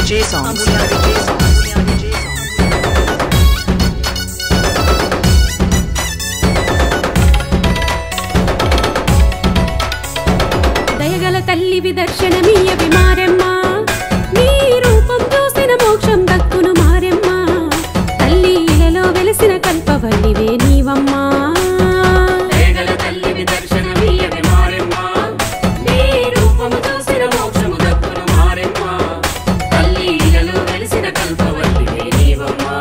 DJ songs. Amulya DJ songs. దయగల తల్లివి దర్శనమీయవి మారెమ్మ నీ రూపం చూసిన మోక్షం దక్కును మారెమ్మ తల్లి ఇలలో వెలసిన కల్పవల్లివే నీవమ్మా దయగల తల్లివి దర్శనమీయవి మారెమ్మ. నీ రూపము చూసిన మోక్షము దక్కును మారెమ్మ. తల్లి ఇలలో వెలిసిన కల్పవల్లివే నీవమ్మా.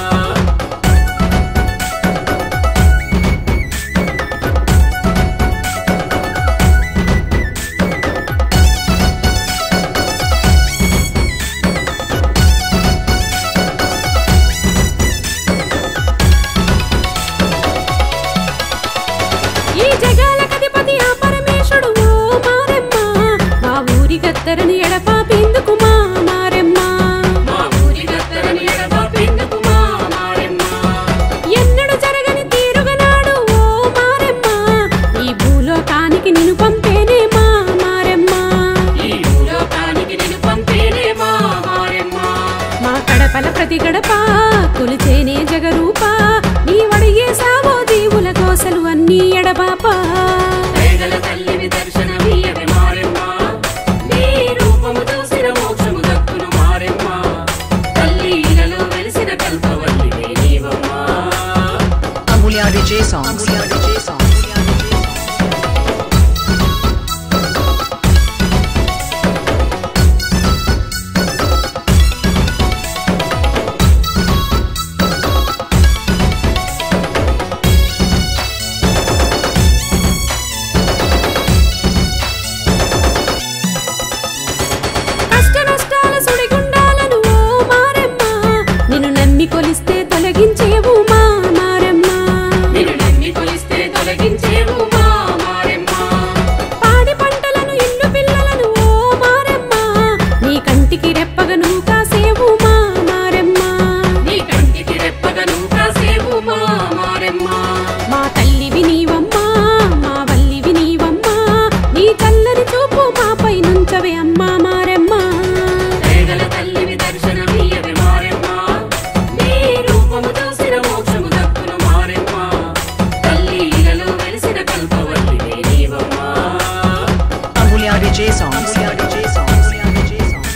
ఈ జగాల కధిపతి ఆ పరమేశుడు ఓ మారెమ్మ మా ఊరి గత్తరని ఎడపాపేందుకు మా మారెమ్మ మా ఊరి గద్దరని ఎడబాపెందుకు మా మారెమ్మ. ఎన్నడు జరగని తీరుగనాడు ఓ మారెమ్మ ఈ భూలోకానికి నిన్ను పంపేనే మా మారెమ్మ ఈ భూలోకానికి నిన్ను పంపేనే మా మారెమ్మ. మా కడపల ప్రతి గడప కొలిచేనే జగరూప నీ వడిగే సావో జీవుల కోసలు అన్నీ ఎడబాప దయగల తల్లివి దర్శనమీయవి మారెమ్మ. నీ రూపము చూసిన మోక్షము దక్కును మారెమ్మ. తల్లి ఇలలో వెలిసిన కల్పవల్లివే నీవమ్మా Amulya DJ songs. Amulya DJ songs. కష్ట నష్టాల సుడిగుండాలను ఓ మారెమ్మ నిన్ను నమ్మి కొలిస్తే తొలగించేవు మా మారెమ్మ నిన్ను నమ్మి కొలిస్తే తొలగించేవు మా మారెమ్మ పాడి పంటలను ఇల్లు పిల్లలను ఓ మారెమ్మ నీ కంటికి రెప్పగా నువ్వు కాసేవు మా మారెమ్మ నీ కంటికి రెప్పగను కాసేవు మా మారెమ్మ మా తల్లివి నీవమ్మా మా వల్లివి నీవమ్మా నీ చల్లని చూపు మాపై నుంచవే అమ్మా మారెమ్మ దయగల తల్లివి దర్శనమీయవి మారెమ్మ నీ రూపము చూసిన మోక్షము దక్కును మారెమ్మ తల్లి ఇలలో వెలిసిన కల్పవల్లివే నీవమ్మా Amulya DJ songs. Amulya DJ songs. Amulya DJ songs.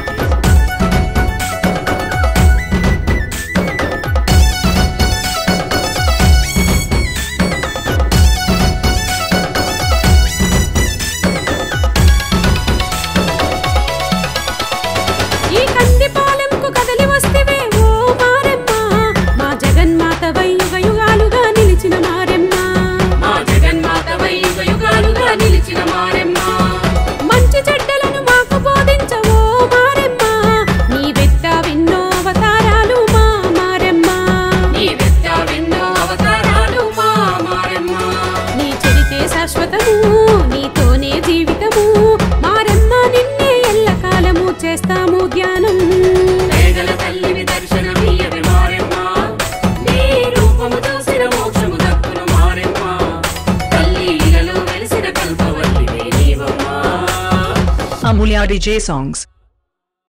ఈ కందిపాలెంకు కదలి వస్తేవే ఓ మారెమ్మ మా జగన్మాతవై యుగ యుగాలుగా నిలిచిన మారెమ్మ మా జగన్మాతవై యుగ యుగాలుగా నిలిచిన మారెమ్మ మంచి చెడ్డలను మాకు బోధించవో మారెమ్మ నీ వెత్త విన్నో అవతారాలు మా మారెమ్మ నీ వెన్నో అవతారాలు మా మారెమ్మ నీ చరితే శాశ్వతము నీతోనే జీవితము మారెమ్మ నిన్నే ఎల్లకాలము చేస్తాము ధ్యానం దయగల తల్లివి దర్శనమీయవి మారెమ్మ నీ రూపము చూసిన మోక్షము దక్కును మారెమ్మ తల్లి ఇలలో వెలిసిన కల్పవల్లివే నీవమ్మా Amulya DJ songs.